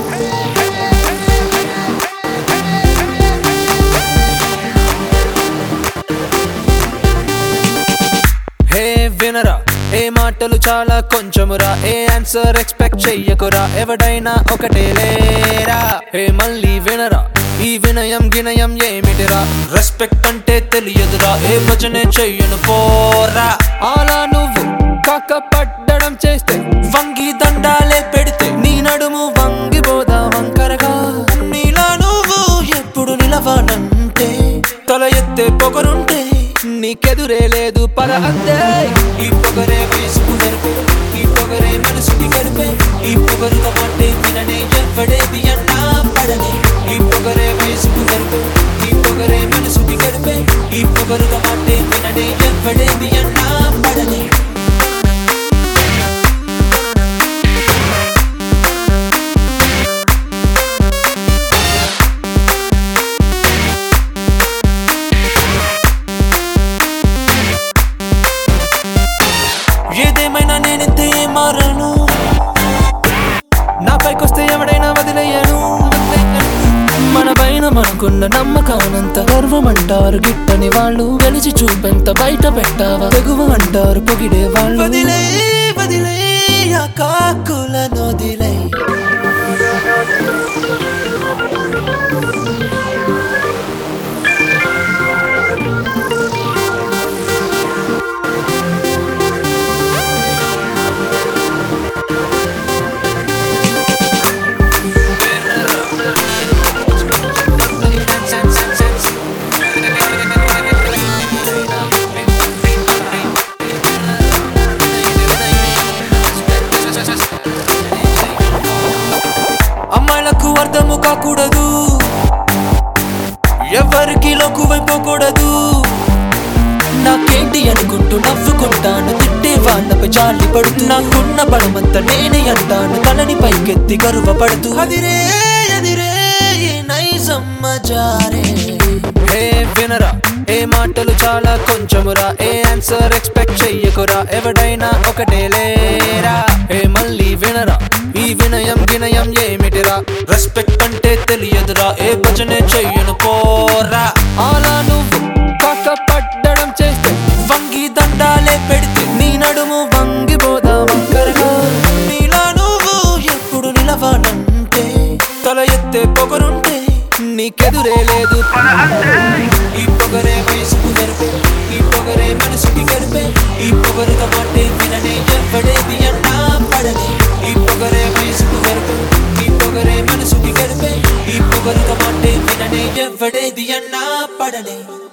హే వినరా ఏ మాటలు చాలా కొంచెమురా ఏ ఆన్సర్ ఎక్స్పెక్ట్ చెయ్యకురా ఎవడైనా ఒకటే లేరా హే మళ్ళీ వినరా ఈ వినయం గినయం ఏమిటిరా రెస్పెక్ట్ అంటే తెలియదురా ఏ భజనే చెయ్యను పోరా అలా నువ్వు కాక పడ్డడం చేస్తే వంగి దండాలే పెడితే నీ నడుము వంగిపోదా వంకరగా నీలా నువ్వు ఎప్పుడు నిలవనంటే తల ఎత్తే పొగరుంటే నీకెదురే లేదు పర అంతే ఈ పొగరే వయసుకు గరిపే ఈ పొగరే మనసుకి గరిపే ఈ పొగరుగా మాటే విననే ఎవడేది అన్నా పడనే ఈ పొగరే వయసుకు గరిపే ఈ పొగరే మనసుకి గరిపే ఈ పొగరుగా మాటే విననే ఎవడేది అన్నా పడనే ఏదేమైనా నేనెంతే మారను నా పైకొస్తే ఎవడైనా వదిలేయను మన పైన మనకున్న నమ్మకానంత గర్వం అంటారు గిట్టని వాళ్ళు గెలిచి చూపెంత బయట పెట్టావా తెగువ అంటారు పొగిడే వాళ్ళు వదిలే వదిలే ఆ కాకులను వదిలే అమ్మాయిలకు అర్థము కాకూడదు ఎవరికి లోకువైపోకూడదు నాకేంటి అనుకుంటూ నవ్వుకుంటాను తిట్టే వాళ్ళపై జాలి పడుతూ నాకున్న బలమంత నేనే అంటాను తలని పైకెత్తి గర్వపడుతూ అదిరే అదిరే ఈ నైజమ్మ జారే హే వినరా ఏ మాటలు చాలా కొంచెమురా ఏ ఆన్సర్ ఎక్స్పెక్ట్ చెయ్యకురా ఎవడైనా ఒకటే లేరా ఏ మళ్ళీ వినరా ఈ వినయం గినయం ఏమిటిరా రెస్పెక్ట్ అంటే తెలియదురా ఏ భజనే చెయ్యను పోరా అలా నువ్వు కాక పడ్డడం చేస్తే వంగి దండాలే పెడితే నీ నడుము వంగిపోదా వంకరగా నీలా నువ్వు ఎప్పుడు నిలవనంటే తల ఎత్తే పొగరుంటే నీకెదురే లేదు ఈ పొగరే వయసుకు గరిపే ఈ పొగరే మనసుకి గరిపే ఈ పొగరుగా మాటే విననే ఎవడేది అన్నా పడనే ఈ పొగరే వయసుకు గరిపే ఈ పొగరే మనసుకి గరిపే ఈ పొగరుగా మాటే విననే ఎవడేది అన్నా పడనే